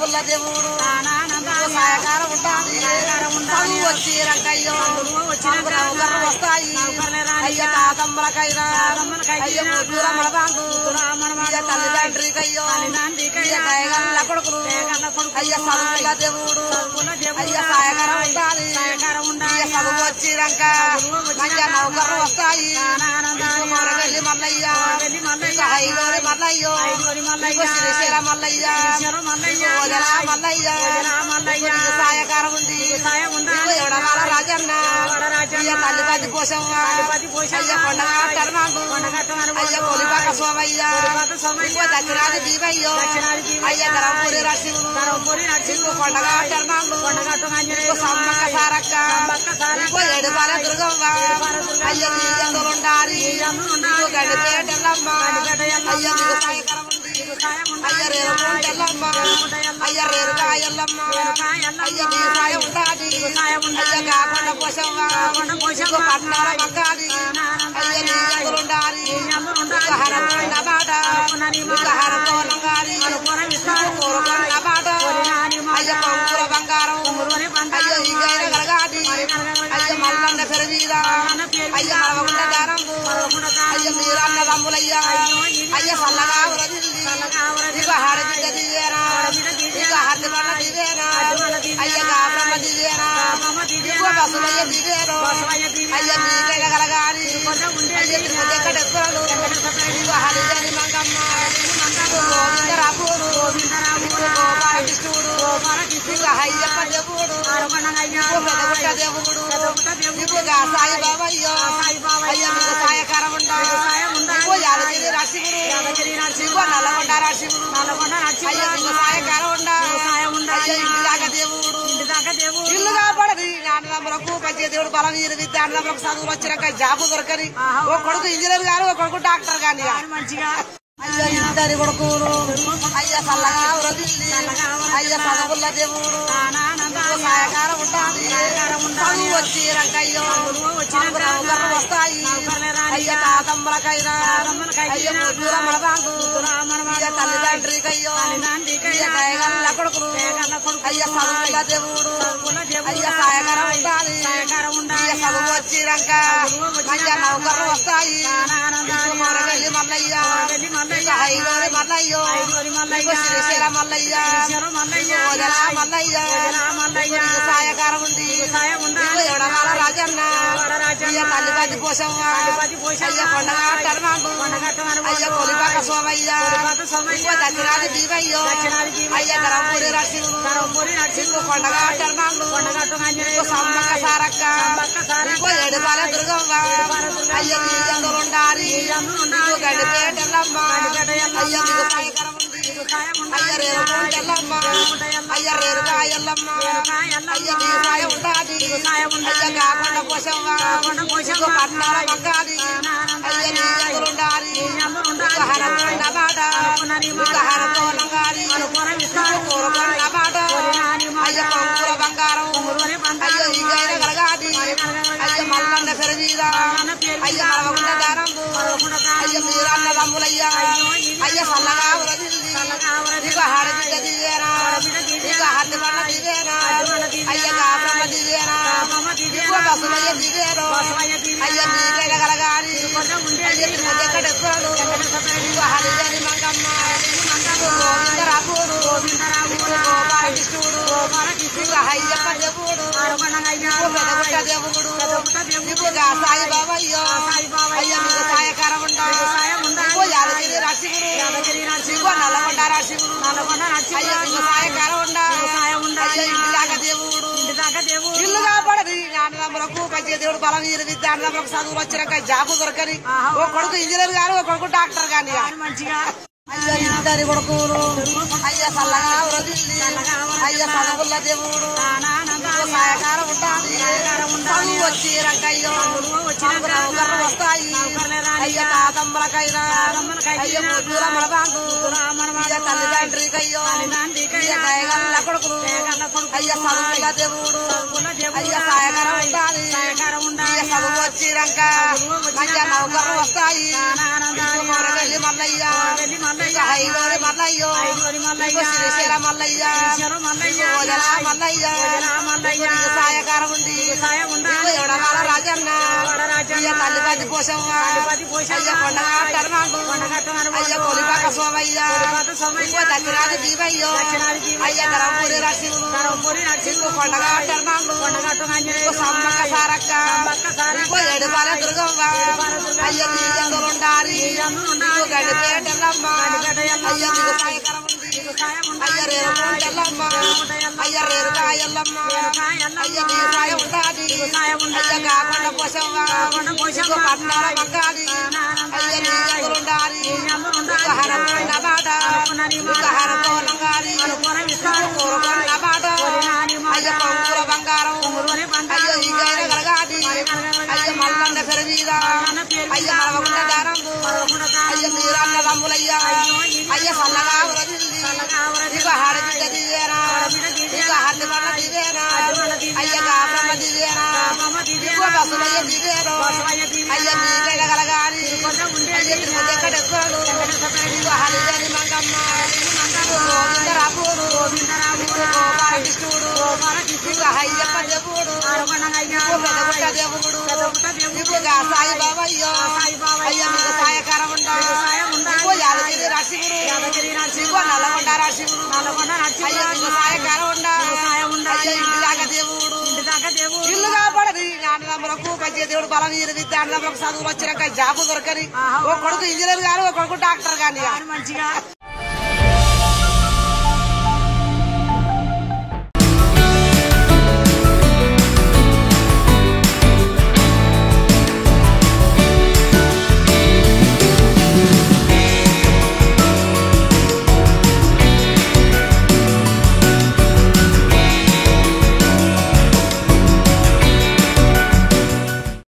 చదువుల దేవుడు నీకు సాయకారం ఉండాలి చదువు వచ్చి రంగయ్యో వచ్చిన వస్తాయి అయ్య తాతమ్మలకైనా అయ్య దూరమ్మల బాంకు అయ్య తల్లిదండ్రికయ్యో అయ్య దయగల్ల కొడుకులు అయ్య చదువుల దేవుడు అయ్య సాయకారం ఉండాలి అయ్య చదువు వచ్చినాక మంచిగా నౌకర్లు వస్తాయి వెళ్ళి మల్లయ్య ఇంకా హైలోని మల్లయ్యో ఇంకా శ్రీశైల మల్లయ్య ఓజల మల్లయ్య నీకు సాయకారం ఉంది నీకు ఎవడవాల రాజన్న అయ్య తల్లి పది పోసవ్వ అయ్య కొండగా టర్మాండు అయ్య కొలిపాక సోమయ్య ఇంకో దక్షిణాది దీవయ్యో అయ్య ధరంపూరి రశివులు ఇంకో కొండగా టర్మాండు ఇంకో సమ్మక్క సారక్క ఇంకో ఏడుపాల దుర్గవ్వ అయ్య నీ ఎందులుండాలి నీకు గడిపేటల్లమ్మ అయ్య నీకు సాయకారం ఉంది అయ్య రేరు తెల్లమ్మ అయ్య రేరు కాయల్లమ్మ అయ్య నీ సాయం ఉండాలి అయ్య కాకుండా పోసవ్వ ఇంకో పట్నాల మగ్గాలి అయ్య నీ ఎందులుండాలి ఇంకో హరపోయిన మాట ఇంకో హరపోనంగాలి కూరకొన్న మాట అయ్య పంకుల బంగారం అయ్య ఇంకైన కలగాలి అయ్య మల్లన్న పెరిగిద అయ్య మరవకుండ దారంబు అయ్య మీరన్న తమ్ములయ్య అయ్య సల్లగా ఉరదిల్లి నీకు హారబిడ్డ దివేనా నీకు హర్ది పన్న దివేనా అయ్య గాబ్రమ్మ దివేనా నీకు బసులయ్య దివేను అయ్య నీకైన కలగాలి అయ్య తిరుపతి ఎక్కడెక్కడు నీకు హరిజని మంగమ్మ నీకు గోవింద రాపూరు నీకు గోపాల కృష్ణుడు నీకు అయ్యప్ప దేవుడు నీకు పెదగుట్ట దేవుడు నీకు గా సాయి బాబయ్యో అయ్య నీకు సాయకారం ఉండా నీకు యాదగిరి రాశిగురు నీకు నల్లగొండ రాశిగురు అయ్య నీకు సాయకారం ఉండా అయ్య ఇంటి దాకా దేవుడు ఇల్లు కాపాడది నాన్నదమ్ములకు పంచే దేవుడు బలం వీరు విద్య అన్నదమ్ములకు చదువులు వచ్చినాక జాబు దొరకని ఓ కొడుకు ఇంజనీర్ గాని ఓ కొడుకు డాక్టర్ గాని అయ్య ఇద్దరి కొడుకులు అయ్య సల్లగా ఉరదిల్లి అయ్య చదువుల దేవుడు నీకు సాయకారం ఉండాలి చదువు వచ్చి రంగయ్యో నౌకర్లు వస్తాయి అయ్య తాతమ్మలకైనా అయ్య దూరమ్మల బాంకు అయ్య తల్లిదండ్రికయ్యో అయ్య దయగల్ల కొడుకులు అయ్య చదువుల దేవుడు అయ్య సాయకారం ఉండాలి అయ్య చదువు వచ్చినాక మంచిగా నౌకర్లు వస్తాయి వెళ్ళి మల్లయ్య ఇంకా హైలోని మల్లయ్యో ఇంకా శ్రీశైల మల్లయ్య ఓజల మల్లయ్య నీకు సాయకారం ఉంది నీకు ఎవడవాల రాజన్న అయ్య తల్లి పది పోసవ్వ అయ్య కొండగా టర్మాండు అయ్య కొలిపాక సోమయ్య ఇంకో దక్షిణాది దీవయ్యో అయ్య ధరంపూరి రశివులు ఇంకో కొండగా టర్మాండు ఇంకో సమ్మక్క సారక్క ఇంకో ఏడుపాల దుర్గవ్వ అయ్య నీ ఎందులుండాలి నీకు గడిపేటల్లమ్మ అయ్య నీకు సాయకారం ఉంది అయ్య రేరు తెల్లమ్మ అయ్య రేరు కాయల్లమ్మ అయ్య నీ సాయం ఉండాలి అయ్య కాకుండా పోసవ్వ ఇంకో పట్నాల మగ్గాలి అయ్య నీ ఎందులుండాలి ఇంకో హరపోయిన మాట ఇంకో హరపోనంగాలి ఇంకో కూరకొన్న మాట అయ్య పంకుల బంగారం అయ్య ఇంకైన కలగాలి అయ్య మల్లన్న పెరిగిద అయ్య మరవకుండ దారంబు అయ్య మీరన్న తమ్ములయ్య అయ్య సల్లగా ఉరదిల్లి నీకు హారబిడ్డ దివేనా నీకు హర్ది పన్న దివేనా అయ్య గాబ్రమ్మ దివేనా నీకు బసులయ్య దివేను అయ్య నీకైన కలగాలి అయ్య తిరుపతి ఎక్కడెక్కడు నీకు హరిజని మంగమ్మ నీకు గోవింద రాపూరు నీకు గోపాల కృష్ణుడు నీకు అయ్యప్ప దేవుడు నీకు పెదగుట్ట దేవుడు నీకు గా సాయి బాబయ్యో అయ్య నీకు సాయకారం ఉండా నీకు యాదగిరి రాశిగురు నీకు నల్లగొండ రాశిగురు అయ్య నీకు సాయకారం ఉండా అయ్య ఇంటి దాకా దేవుడు ఇల్లు కాపాడది నాన్నదమ్ములకు పంచే దేవుడు బలం వీరు విద్య అన్నదమ్ములకు చదువులు వచ్చినాక జాబు దొరకని ఓ కొడుకు ఇంజనీర్ గాని ఓ కొడుకు డాక్టర్ గాని అయ్య ఇద్దరి కొడుకులు అయ్య సల్లగా ఉరదిల్లి అయ్య చదువుల దేవుడు నీకు సాయకారం ఉండాలి చదువు వచ్చి రంగయ్యో నౌకర్లు వస్తాయి అయ్య తాతమ్మలకైనా అయ్య ముగ్గుర మనబాంగు అయ్య తల్లిదండ్రికయ్యో అయ్య దయగల్ల కొడుకులు అయ్య చదువుల దేవుడు అయ్య సాయకరం ఉండాలి అయ్య చదువు వచ్చినాక మంచిగా నౌకర్లు వస్తాయి వెళ్ళి మల్లయ్య ఇంకా హైలోని మల్లయ్యో ఇంకో శ్రీశైల మల్లయ్య ఓజల మల్లయ్య ఇంకో సాయకారం ఉంది ఇంకో ఎవడవాల రాజన్న అయ్య తల్లిపతి పోషమ్మ అయ్య కొండగాటరు నాకు అయ్య కొలిపాక సోమయ్య ఇంకో దక్షిణాది దీవయ్యో అయ్య ధరంపూరి రశివుడు ఇంకో కొండగాటరు నాకు ఇంకో సమ్మక్క సారక్క ఇంకో ఎడుపాల దుర్గమ్మ అయ్య నీజందులుండారి ఇంకో గడ్డిపేటల్లమ్మ అయ్య మీకు సాయకరం ఉంది అయ్య రేరుకుంటల్లమ్మ అయ్య రేరుకాయల్లమ్మ అయ్య నీ సాయం ఉంటాది అయ్య కాకుండా పోసవ్వ ఇంకో పట్నాల మగ్గాది అయ్య నీజందులుండారి ఇంకో హరపున్న బాట ఇంకో హరపోలంగారి ఇంకో కూరకొన్న బాట అయ్య పంకుల బంగారం అయ్యో ఇంకైనా కలగాది అయ్య మల్లన్న పెరవీద అయ్య మరవకుండ దారంబు అయ్య మీరన్న తమ్ములయ్య అయ్య సల్లగా ఉరదిల్లి ఇక హారబిడ్డ దివేనా ఇక హల్లి వల్ల దివేనా అయ్య గాబ్రమ్మ దివేనా ఇక బసులయ్య దివేను అయ్య మీకైనా కలగాలి అయ్య తిరుమతి ఎక్కడెక్కడు ఇక హరిజని మంగమ్మ గోవింద రాపుడు ఇక గోపాల కృష్ణుడు ఇక అయ్యప్ప దేవుడు ఇక పెదగుట్ట దేవుడు ఇక సాయి బాబయ్యో అయ్య మీకు సాయకారం ఉండా ఇగో యాదగిరి రాశివుడు ఇగో నల్లగొండ రాశివుడు అయ్య మీకు సాయకారం ఉండా అయ్య ఇంటి దాకా దేవుడు ఇల్లు కాపాడది అన్నదమ్ములకు పంచే దేవుడు బలం వీరు విద్య అన్నదమ్ములకు చదువులు వచ్చినాక జాబు దొరకని ఓ కొడుకు ఇంజనీర్ గాని ఓ కొడుకు డాక్టర్ గాని మంచిగా